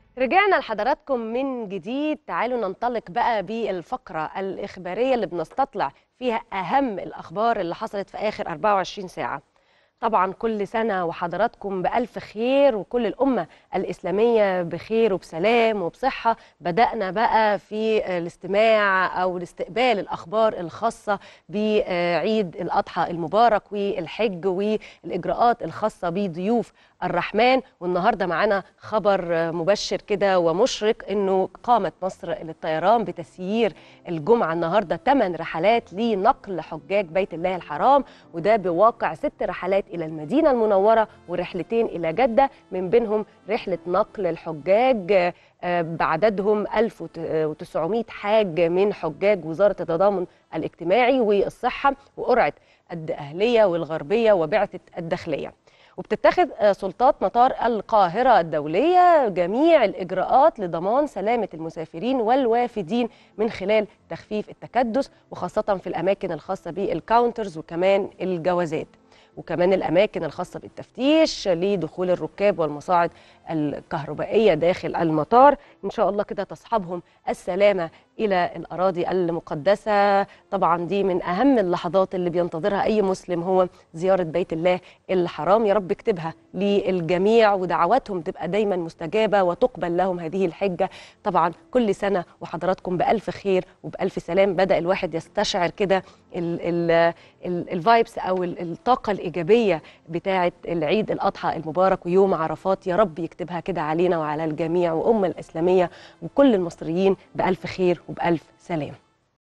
رجعنا لحضراتكم من جديد تعالوا ننطلق بقى بالفقرة الإخبارية اللي بنستطلع فيها أهم الأخبار اللي حصلت في آخر 24 ساعة طبعا كل سنة وحضراتكم بألف خير وكل الأمة الإسلامية بخير وبسلام وبصحة بدأنا بقى في الاستماع أو الاستقبال الأخبار الخاصة بعيد الأضحى المبارك والحج والإجراءات الخاصة بضيوف الرحمن والنهارده معانا خبر مبشر كده ومشرق انه قامت مصر للطيران بتسيير الجمعه النهارده ثمان رحلات لنقل حجاج بيت الله الحرام وده بواقع ست رحلات الى المدينه المنوره ورحلتين الى جده من بينهم رحله نقل الحجاج بعددهم 1900 حاج من حجاج وزاره التضامن الاجتماعي والصحه وقرعه الدقهليه والغربيه وبعثه الداخليه وبتتخذ سلطات مطار القاهرة الدولية جميع الإجراءات لضمان سلامة المسافرين والوافدين من خلال تخفيف التكدس وخاصة في الأماكن الخاصة بالكاونترز وكمان الجوازات وكمان الأماكن الخاصة بالتفتيش لدخول الركاب والمصاعد الكهربائية داخل المطار إن شاء الله كده تصحبهم السلامة إلى الأراضي المقدسة طبعا دي من أهم اللحظات اللي بينتظرها أي مسلم هو زيارة بيت الله الحرام يا رب اكتبها للجميع ودعواتهم تبقى دايما مستجابة وتقبل لهم هذه الحجة طبعا كل سنة وحضراتكم بألف خير وبألف سلام بدأ الواحد يستشعر كده الفايبس أو الطاقة الإيجابية بتاعة العيد الأضحى المبارك ويوم عرفات يا رب يكتبها كده علينا وعلى الجميع وأمة الإسلامية وكل المصريين بألف خير وبألف سلام